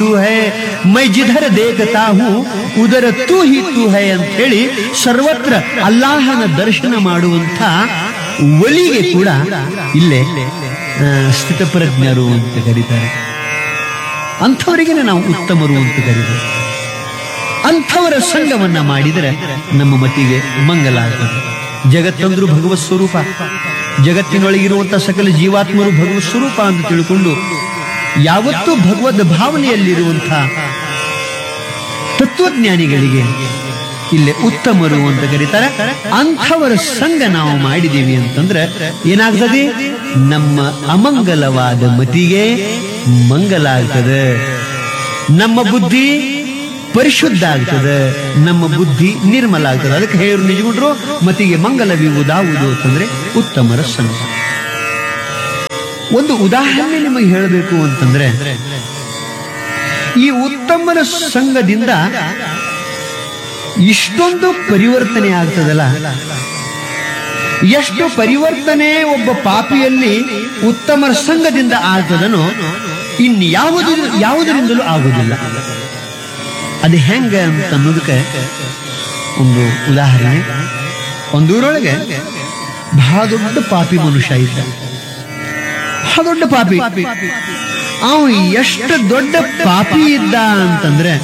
तू है मैं जिधर देखता हूँ ಉದರ ತೂ ಹಿ ತೂ ಹೈ ಅಂತ ಹೇಳಿ ಸರ್ವತ್ರ ಅಲ್ಲಾಹನ ದರ್ಶನ ಮಾಡುವಂಥ ಒಲಿಗೆ ಕೂಡ ಇಲ್ಲೇ ಆ, ಸ್ಥಿತಪ್ರಜ್ಞರು ಅಂತ ಕರೀತಾರೆ ಅಂಥವರಿಗೆ ನಾವು ಉತ್ತಮರು ಅಂತ ಕರೀತಾರೆ ಅಂಥವರ ಸಂಘವನ್ನ ಮಾಡಿದರೆ ನಮ್ಮ ಮತಿಗೆ ಮಂಗಲ ಆಗ್ತದೆ ಜಗತ್ತಂದ್ರು ಭಗವತ್ ಸ್ವರೂಪ ಜಗತ್ತಿನೊಳಗಿರುವಂತಹ ಸಕಲ ಜೀವಾತ್ಮರು ಭಗವತ್ ಸ್ವರೂಪ ಅಂತ ತಿಳ್ಕೊಂಡು ಯಾವತ್ತೂ ಭಗವದ್ ಭಾವನೆಯಲ್ಲಿರುವಂತಹ ತತ್ವಜ್ಞಾನಿಗಳಿಗೆ ಇಲ್ಲೇ ಉತ್ತಮರು ಅಂತ ಕರೀತಾರೆ ಅಂಥವರ ಸಂಘ ನಾವು ಮಾಡಿದೀವಿ ಅಂತಂದ್ರೆ ಏನಾಗ್ತದೆ ನಮ್ಮ ಅಮಂಗಲವಾದ ಮತಿಗೆ ಮಂಗಲ ಆಗ್ತದೆ ನಮ್ಮ ಬುದ್ಧಿ ಪರಿಶುದ್ಧ ಆಗ್ತದೆ ನಮ್ಮ ಬುದ್ಧಿ ನಿರ್ಮಲ ಆಗ್ತದೆ ಅದಕ್ಕೆ ಹೇಳರು ನಿಜಗುಂಡ್ರು ಮತಿಗೆ ಮಂಗಲವಿರುವುದಾವುದು ಅಂತಂದ್ರೆ ಉತ್ತಮರ ಸಂಘ ಒಂದು ಉದಾಹರಣೆ ನಿಮಗೆ ಹೇಳಬೇಕು ಅಂತಂದ್ರೆ ಈ ಉತ್ತಮರ ಸಂಘದಿಂದ ಇಷ್ಟೊಂದು ಪರಿವರ್ತನೆ ಆಗ್ತದಲ್ಲ ಎಷ್ಟು ಪರಿವರ್ತನೆ ಒಬ್ಬ ಪಾಪಿಯಲ್ಲಿ ಉತ್ತಮರ ಸಂಘದಿಂದ ಆಗ್ತದನೋ ಇನ್ಯಾವುದು ಯಾವುದರಿಂದಲೂ ಆಗುವುದಿಲ್ಲ ಅದು ಹೆಂಗ ಅಂತ ಅನ್ನೋದಕ್ಕೆ ಒಂದು ಉದಾಹರಣೆ ಒಂದೂರೊಳಗೆ ಬಹಳ ದೊಡ್ಡ ಪಾಪಿ ಮನುಷ್ಯ ಇದ್ದ ಬಹಳ ದೊಡ್ಡ ಪಾಪಿ ಅವನು ಎಷ್ಟು ದೊಡ್ಡ ಪಾಪಿ ಇದ್ದ ಅಂತಂದ್ರೆ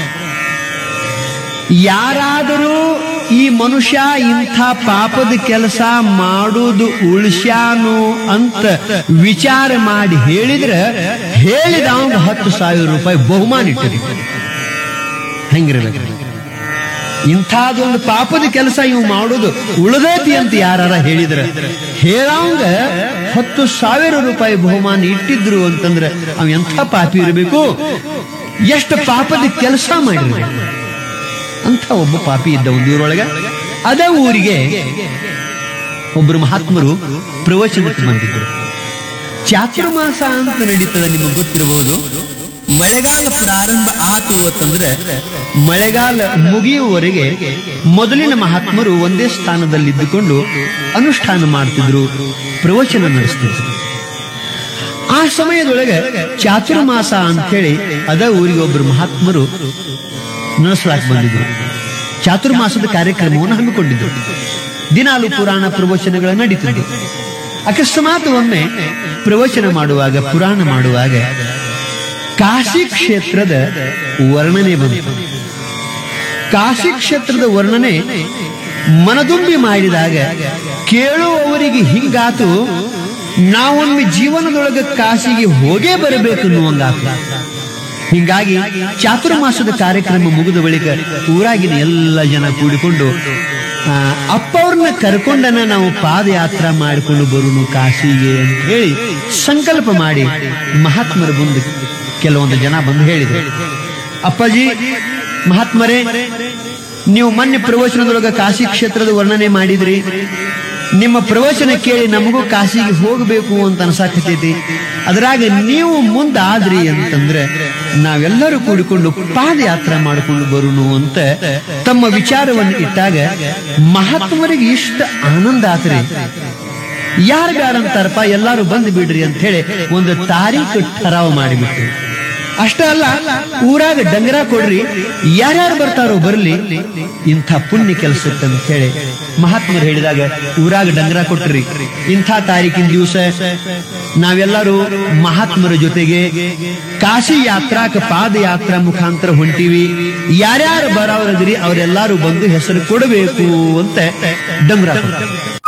ಯಾರಾದರೂ ಈ ಮನುಷ್ಯ ಇಂಥ ಪಾಪದ ಕೆಲಸ ಮಾಡುವುದು ಉಳಿಸ್ಯಾನು ಅಂತ ವಿಚಾರ ಮಾಡಿ ಹೇಳಿದ್ರೆ ಹೇಳಿದ ಅವನು ಹತ್ತು ಸಾವಿರ ರೂಪಾಯಿ ಬಹುಮಾನ ಇಟ್ಟಿರ್ತಾರೆ ಹೆಂಗಿರ್ಬೇಕು ಇಂಥದೊಂದು ಪಾಪದ ಕೆಲಸ ಇವು ಮಾಡೋದು ಉಳದೈತಿ ಅಂತ ಯಾರ ಹೇಳಿದ್ರ ಹೇಳಂಗ ಹತ್ತು ಸಾವಿರ ರೂಪಾಯಿ ಬಹುಮಾನ ಇಟ್ಟಿದ್ರು ಅಂತಂದ್ರೆ ಅವ ಎಂಥ ಪಾಪಿ ಇರಬೇಕು ಎಷ್ಟು ಪಾಪದ ಕೆಲಸ ಮಾಡಿರ್ಬೇಕು ಅಂತ ಒಬ್ಬ ಪಾಪಿ ಇದ್ದ ಒಂದು ಊರೊಳಗೆ ಅದೇ ಊರಿಗೆ ಒಬ್ಬರು ಮಹಾತ್ಮರು ಪ್ರವಚನಕ್ಕೆ ಬಂದಿದ್ರು ಚಾತುರ್ಮಾಸ ಅಂತ ನಡೀತದೆ ನಿಮಗೆ ಗೊತ್ತಿರಬಹುದು ಮಳೆಗಾಲ ಪ್ರಾರಂಭ ಆತು ಅಂತಂದ್ರೆ ಮಳೆಗಾಲ ಮುಗಿಯುವವರೆಗೆ ಮೊದಲಿನ ಮಹಾತ್ಮರು ಒಂದೇ ಸ್ಥಾನದಲ್ಲಿದ್ದುಕೊಂಡು ಅನುಷ್ಠಾನ ಮಾಡ್ತಿದ್ರು ಪ್ರವಚನ ನಡೆಸ್ತಿದ್ರು ಆ ಸಮಯದೊಳಗೆ ಚಾತುರ್ಮಾಸ ಅಂತ ಹೇಳಿ ಅದ ಊರಿಗೆ ಒಬ್ಬರು ಮಹಾತ್ಮರು ನಡೆಸಲಾಕ್ ಬಂದಿದ್ರು ಚಾತುರ್ಮಾಸದ ಕಾರ್ಯಕ್ರಮವನ್ನು ಹಮ್ಮಿಕೊಂಡಿದ್ರು ದಿನಾಲು ಪುರಾಣ ಪ್ರವಚನಗಳ ನಡೀತಿದ್ರು ಅಕಸ್ಮಾತ್ ಒಮ್ಮೆ ಪ್ರವಚನ ಮಾಡುವಾಗ ಪುರಾಣ ಮಾಡುವಾಗ ಕಾಶಿ ಕ್ಷೇತ್ರದ ವರ್ಣನೆ ಬಂತು ಕಾಶಿ ಕ್ಷೇತ್ರದ ವರ್ಣನೆ ಮನದುಂಬಿ ಮಾಡಿದಾಗ ಕೇಳುವವರಿಗೆ ಹಿಂಗಾತು ನಾವೊಮ್ಮೆ ಜೀವನದೊಳಗೆ ಕಾಶಿಗೆ ಹೋಗೇ ಬರಬೇಕು ಅನ್ನುವಂಗಾತು ಹಿಂಗಾಗಿ ಚಾತುರ್ಮಾಸದ ಕಾರ್ಯಕ್ರಮ ಮುಗಿದ ಬಳಿಕ ಊರಾಗಿನ ಎಲ್ಲ ಜನ ಕೂಡಿಕೊಂಡು ಆ, ಅಪ್ಪ ಅವ್ರನ್ನ ಕರ್ಕೊಂಡನ ನಾವು ಪಾದಯಾತ್ರ ಮಾಡಿಕೊಂಡು ಬರುನು ಕಾಶಿಗೆ ಅಂತ ಹೇಳಿ ಸಂಕಲ್ಪ ಮಾಡಿ ಮಹಾತ್ಮರ ಮುಂದೆ ಕೆಲವೊಂದು ಜನ ಬಂದು ಹೇಳಿದ್ರು ಅಪ್ಪಾಜಿ ಮಹಾತ್ಮರೇ ನೀವು ಮೊನ್ನೆ ಪ್ರವಚನದೊಳಗ ಕಾಶಿ ಕ್ಷೇತ್ರದ ವರ್ಣನೆ ಮಾಡಿದ್ರಿ ನಿಮ್ಮ ಪ್ರವಚನ ಕೇಳಿ ನಮಗೂ ಕಾಶಿಗೆ ಹೋಗಬೇಕು ಅಂತ ಅನ್ಸಾಕತೈತಿ ಅದ್ರಾಗ ನೀವು ಮುಂದಾದ್ರಿ ಅಂತಂದ್ರೆ ನಾವೆಲ್ಲರೂ ಕೂಡಿಕೊಂಡು ಪಾದಯಾತ್ರೆ ಮಾಡಿಕೊಂಡು ಬರುನು ಅಂತ ತಮ್ಮ ವಿಚಾರವನ್ನು ಇಟ್ಟಾಗ ಮಹಾತ್ಮರಿಗೆ ಇಷ್ಟ ಆನಂದ ಆತ್ರಿ ಯಾರು ಬ್ಯಾರಂತಾರಪ್ಪ ಎಲ್ಲಾರು ಬಂದು ಬಿಡ್ರಿ ಅಂತ ಹೇಳಿ ಒಂದು ತಾರೀಖು ಠರಾವ್ ಮಾಡಿಬಿಟ್ರು ಅಷ್ಟೇ ಅಲ್ಲ ಊರಾಗ ಡಂಗರ ಕೊಡ್ರಿ ಯಾರ್ಯಾರು ಬರ್ತಾರೋ ಬರ್ಲಿ ಇಂಥ ಪುಣ್ಯ ಕೆಲಸಕ್ಕೆ ಅಂತ ಹೇಳಿ ಮಹಾತ್ಮರು ಹೇಳಿದಾಗ ಊರಾಗ ಡಂಗರ ಕೊಟ್ರಿ ಇಂಥ ತಾರೀಕಿನ ದಿವಸ ನಾವೆಲ್ಲರೂ ಮಹಾತ್ಮರ ಜೊತೆಗೆ ಕಾಶಿ ಯಾತ್ರಾಕ ಪಾದಯಾತ್ರಾ ಮುಖಾಂತರ ಹೊಂಟಿವಿ ಯಾರ್ಯಾರು ಬರೋರದ್ರಿ ಅವರೆಲ್ಲರೂ ಬಂದು ಹೆಸರು ಕೊಡಬೇಕು ಅಂತ ಡಂಗರ ಕೊಟ್ರು